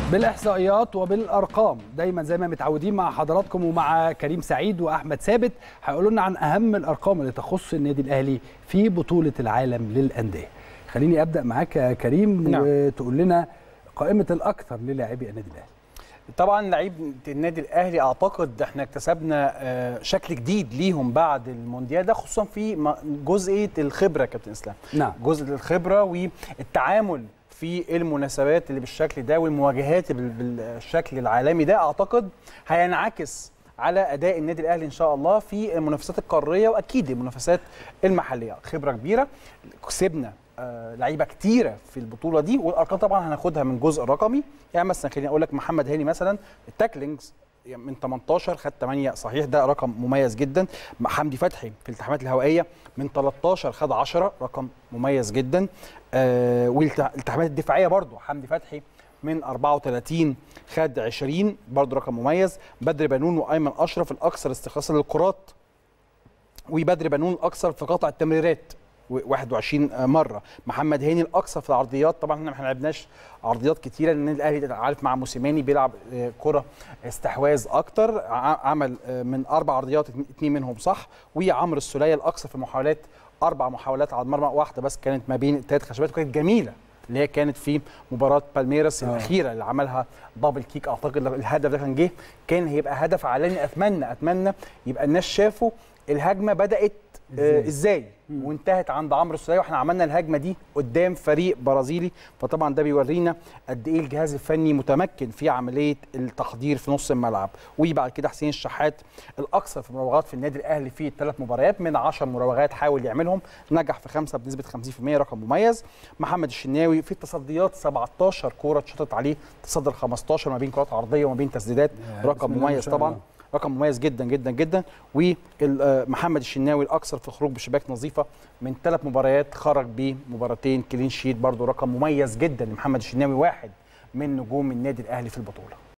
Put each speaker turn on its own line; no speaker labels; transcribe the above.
بالاحصائيات وبالارقام دايما زي ما متعودين مع حضراتكم ومع كريم سعيد واحمد ثابت هيقولوا لنا عن اهم الارقام اللي تخص النادي الاهلي في بطوله العالم للانديه خليني ابدا معاك يا كريم
نعم.
وتقول لنا قائمه الاكثر للاعبي النادي الاهلي
طبعا لعيب النادي الاهلي اعتقد احنا اكتسبنا آه، شكل جديد ليهم بعد المونديال ده خصوصا في م- جزئيه الخبره يا كابتن اسلام
نعم
جزء الخبره والتعامل في المناسبات اللي بالشكل ده والمواجهات بال- بالشكل العالمي ده اعتقد هينعكس على اداء النادي الاهلي ان شاء الله في المنافسات القاريه واكيد المنافسات المحليه خبره كبيره كسبنا آه، لعيبه كتيره في البطوله دي والارقام طبعا هناخدها من جزء رقمي يعني مثلا خليني اقول لك محمد هاني مثلا التاكلينجز من 18 خد 8 صحيح ده رقم مميز جدا حمدي فتحي في الالتحامات الهوائيه من 13 خد 10 رقم مميز جدا آه والالتحامات الدفاعيه برضو حمدي فتحي من 34 خد 20 برضو رقم مميز بدر بنون وايمن اشرف الاكثر استخلاصا للكرات وبدر بنون الاكثر في قطع التمريرات و- 21 مره محمد هاني الاكثر في العرضيات طبعا احنا ما لعبناش عرضيات كتيره لان النادي الاهلي عارف مع موسيماني بيلعب آه، كره استحواذ اكتر ع- عمل آه، من اربع عرضيات اتنين- اتنين منهم صح وعمرو السوليه الاكثر في المحاولات اربع محاولات على المرمى واحده بس كانت ما بين الثلاث خشبات وكانت جميله اللي هي كانت في مباراه بالميراس
آه.
الاخيره اللي عملها دبل كيك اعتقد لو الهدف ده كان جه كان هيبقى هدف علني اتمنى اتمنى يبقى الناس شافوا الهجمه بدات آه،
إزاي؟
ازاي وانتهت عند عمرو السوليه واحنا عملنا الهجمه دي قدام فريق برازيلي فطبعا ده بيورينا قد ايه الجهاز الفني متمكن في عمليه التحضير في نص الملعب وبعد كده حسين الشحات الاكثر في المراوغات في النادي الاهلي في الثلاث مباريات من 10 مراوغات حاول يعملهم نجح في خمسه بنسبه 50% رقم مميز محمد الشناوي في التصديات 17 كوره اتشطت عليه تصدر 15 ما بين كرات عرضيه وما بين تسديدات
يا بسم
رقم
الله ما
مميز
شاء
طبعا
الله.
رقم مميز جدا جدا جدا ومحمد الشناوي الاكثر في الخروج بشباك نظيفه من ثلاث مباريات خرج بمباراتين كلين شيت برضو رقم مميز جدا لمحمد الشناوي واحد من نجوم النادي الاهلي في البطوله